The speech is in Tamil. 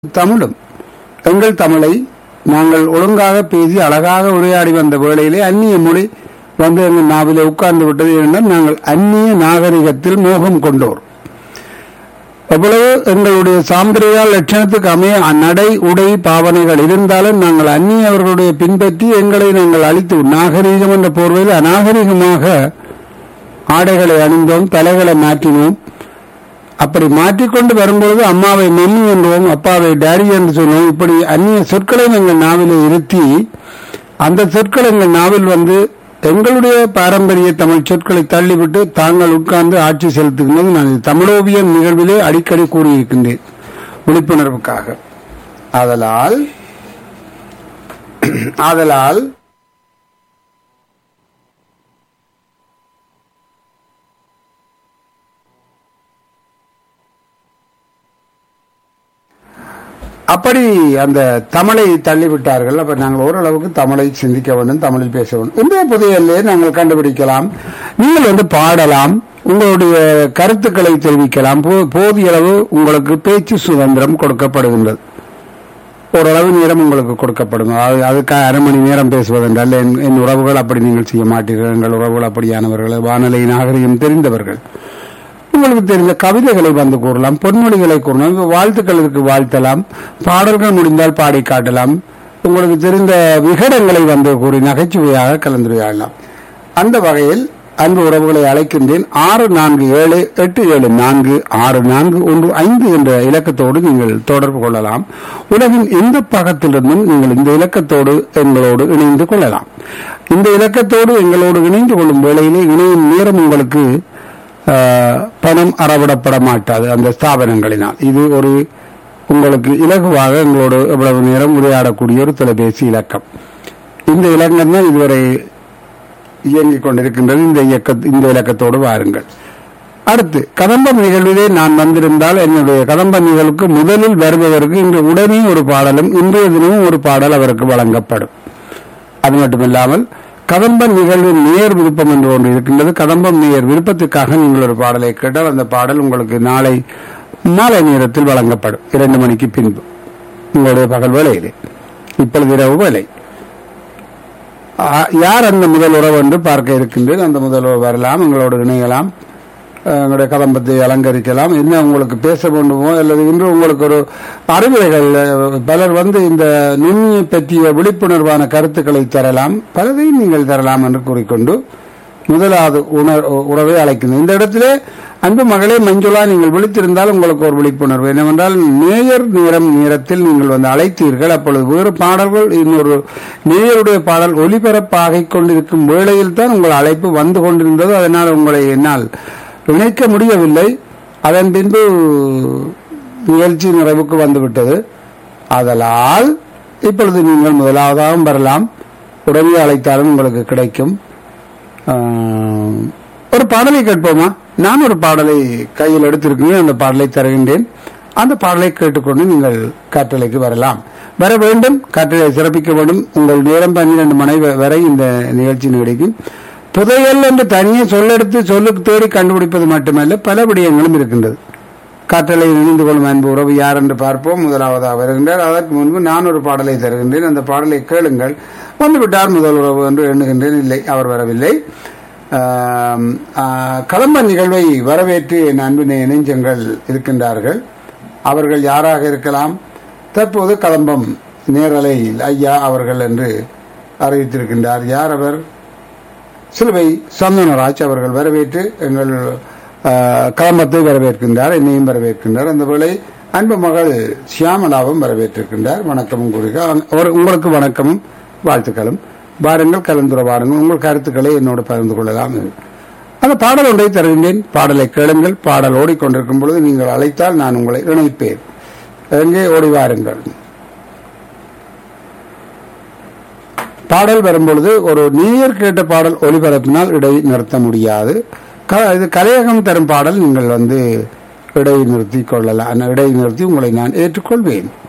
தமிழும் எங்கள் தமிழை நாங்கள் ஒழுங்காக பேசி அழகாக உரையாடி வந்த வேளையிலே அந்நிய மொழி வந்து எங்கள் நாவிலே உட்கார்ந்து விட்டது என்றால் நாங்கள் அந்நிய நாகரிகத்தில் மோகம் கொண்டோர் எவ்வளவு எங்களுடைய சாம்பிரதாய லட்சணத்துக்கு அமைய நடை உடை பாவனைகள் இருந்தாலும் நாங்கள் அந்நியவர்களுடைய பின்பற்றி எங்களை நாங்கள் அழித்து நாகரீகம் என்ற போர்வையில் அநாகரிகமாக ஆடைகளை அணிந்தோம் தலைகளை மாற்றினோம் அப்படி மாற்றிக்கொண்டு வரும்பொழுது அம்மாவை மம்மி என்றோம் அப்பாவை டேடி என்று சொன்னோம் இப்படி அந்நிய சொற்களை எங்கள் நாவிலே இருத்தி அந்த சொற்கள் எங்கள் நாவில் வந்து எங்களுடைய பாரம்பரிய தமிழ் சொற்களை தள்ளிவிட்டு தாங்கள் உட்கார்ந்து ஆட்சி செலுத்துகிறது நான் இது தமிழோவியம் நிகழ்விலே அடிக்கடி கூறியிருக்கின்றேன் விழிப்புணர்வுக்காக ஆதலால் ஆதலால் அப்படி அந்த தமிழை தள்ளிவிட்டார்கள் அப்ப நாங்கள் ஓரளவுக்கு தமிழை சிந்திக்க வேண்டும் தமிழில் பேச வேண்டும் இன்றைய புதையல்லே நாங்கள் கண்டுபிடிக்கலாம் நீங்கள் வந்து பாடலாம் உங்களுடைய கருத்துக்களை தெரிவிக்கலாம் போ- போதிய அளவு உங்களுக்கு பேச்சு சுதந்திரம் கொடுக்கப்படுகின்றது ஓரளவு நேரம் உங்களுக்கு கொடுக்கப்படும் அது- அதுக்காக அரை மணி நேரம் பேசுவதென்றால் என் என் உறவுகள் அப்படி நீங்கள் செய்ய மாட்டீர்கள் எங்கள் உறவுகள் அப்படியானவர்கள் வானொலி நாகரிகம் தெரிந்தவர்கள் உங்களுக்கு தெரிந்த கவிதைகளை வந்து கூறலாம் பொன்மொழிகளை கூறலாம் வாழ்த்துக்களுக்கு வாழ்த்தலாம் பாடல்கள் முடிந்தால் பாடி காட்டலாம் உங்களுக்கு தெரிந்த விகடங்களை வந்து கூறி நகைச்சுவையாக கலந்துரையாடலாம் அந்த வகையில் அன்பு உறவுகளை அழைக்கின்றேன் ஆறு நான்கு ஏழு எட்டு ஏழு நான்கு ஆறு நான்கு ஒன்று ஐந்து என்ற இலக்கத்தோடு நீங்கள் தொடர்பு கொள்ளலாம் உலகின் எந்த பாகத்திலிருந்தும் நீங்கள் இந்த இலக்கத்தோடு எங்களோடு இணைந்து கொள்ளலாம் இந்த இலக்கத்தோடு எங்களோடு இணைந்து கொள்ளும் வேளையிலே இணையும் நேரம் உங்களுக்கு ஆஹ், பணம் அறவிடப்பட மாட்டாது அந்த ஸ்தாபனங்களினால் இது ஒரு உங்களுக்கு இலகுவாக எங்களோடு எவ்வளவு நேரம் உரையாடக்கூடிய ஒரு தொலைபேசி இலக்கம் இந்த இலக்கம் தான் இதுவரை இயங்கிக் கொண்டிருக்கின்றது இந்த இயக்க இந்த இலக்கத்தோடு வாருங்கள் அடுத்து கதம்பம் நிகழ்விலே நான் வந்திருந்தால் என்னுடைய கதம்ப நிகழ்வுக்கு முதலில் வருபவருக்கு இன்று உடனே ஒரு பாடலும் இன்றைய தினமும் ஒரு பாடல் அவருக்கு வழங்கப்படும் அது மட்டுமில்லாமல் கதம்பம் நிகழ்வின் நேர் விருப்பம் என்று ஒன்று இருக்கின்றது கதம்பம் நேர் விருப்பத்துக்காக நீங்கள் ஒரு பாடலை கேட்டால் அந்த பாடல் உங்களுக்கு நாளை மாலை நேரத்தில் வழங்கப்படும் இரண்டு மணிக்கு பின்பு உங்களுடைய பகல் வேலையிலே இப்பொழுது இரவு வேலை ஆ, யார் அந்த முதல் உறவு என்று பார்க்க இருக்கின்றேன் அந்த முதல் உறவு வரலாம் எங்களோடு இணையலாம் அஹ், எங்களுடைய கதம்பத்தை அலங்கரிக்கலாம் என்ன உங்களுக்கு பேச வேண்டுமோ அல்லது இன்று உங்களுக்கு ஒரு அறிவுரைகள் அஹ், பலர் வந்து இந்த நுண்ணியை பற்றிய விழிப்புணர்வான கருத்துக்களை தரலாம் பலதையும் நீங்கள் தரலாம் என்று கூறிக்கொண்டு முதலாவது உணர் உறவை அழைக்கின்றேன் இந்த இடத்திலே அன்பு மகளே மஞ்சுளா நீங்கள் விழித்திருந்தால் உங்களுக்கு ஒரு விழிப்புணர்வு என்னவென்றால் நேயர் நேரம் நேரத்தில் நீங்கள் வந்து அழைத்தீர்கள் அப்பொழுது வேறு பாடல்கள் இன்னொரு நேயருடைய பாடல் ஒலிபரப்பாகிக் கொண்டிருக்கும் வேளையில் தான் உங்கள் அழைப்பு வந்து கொண்டிருந்தது அதனால் உங்களை என்னால் இணைக்க முடியவில்லை அதன் பின்பு நிகழ்ச்சி நிறைவுக்கு வந்துவிட்டது ஆதலால் இப்பொழுது நீங்கள் முதலாவதாகவும் வரலாம் உடனே அழைத்தாலும் உங்களுக்கு கிடைக்கும் ஆஹ், ஒரு பாடலை கேட்போமா நான் ஒரு பாடலை கையில் எடுத்திருக்கிறேன் அந்த பாடலை தருகின்றேன் அந்த பாடலை கேட்டுக்கொண்டு நீங்கள் காற்றலைக்கு வரலாம் வர வேண்டும் காற்றலை சிறப்பிக்க வேண்டும் உங்கள் நேரம் பன்னிரண்டு மணி வ- வரை இந்த நிகழ்ச்சி நீடிக்கும் புதையல் என்று தனியே சொல்லெடுத்து சொல்லு தேடி கண்டுபிடிப்பது மட்டுமல்ல பல விடயங்களும் இருக்கின்றது காற்றலை இணைந்து கொள்ளும் அன்பு உறவு யார் என்று பார்ப்போம் முதலாவதாக வருகின்றார் அதற்கு முன்பு நான் ஒரு பாடலை தருகின்றேன் அந்த பாடலை கேளுங்கள் வந்துவிட்டார் முதல் உறவு என்று எண்ணுகின்றேன் இல்லை அவர் வரவில்லை ஆம், ஆ, கலம்ப நிகழ்வை வரவேற்று என் அன்பு நெ- நெஞ்சங்கள் இருக்கின்றார்கள் அவர்கள் யாராக இருக்கலாம் தற்போது கலம்பம் நேரலையில் ஐயா அவர்கள் என்று அறிவித்திருக்கின்றார் யார் அவர் சிலுவை சந்தனராஜ் அவர்கள் வரவேற்று எங்கள் ஆஹ், கலம்பத்தை வரவேற்கின்றார் என்னையும் வரவேற்கின்றார் அந்த வேளை அன்பு மகள் சியாமலாவும் வரவேற்றிருக்கின்றார் வணக்கமும் கூறுகிறார் அவர் உங்களுக்கு வணக்கமும் வாழ்த்துக்களும் வாருங்கள் கலந்துரையாடுங்கள் உங்கள் கருத்துக்களை என்னோடு பகிர்ந்து கொள்ளலாம் அந்த பாடல் ஒன்றை தருகின்றேன் பாடலை கேளுங்கள் பாடல் ஓடிக்கொண்டிருக்கும் பொழுது நீங்கள் அழைத்தால் நான் உங்களை இணைப்பேன் எங்கே ஓடி வாருங்கள் பாடல் வரும்பொழுது ஒரு நீர் கேட்ட பாடல் ஒளிபரப்பினால் இடை நிறுத்த முடியாது க- இது கலையகம் தரும் பாடல் நீங்கள் வந்து இடை நிறுத்தி கொள்ளலாம் இடை நிறுத்தி உங்களை நான் ஏற்றுக்கொள்வேன்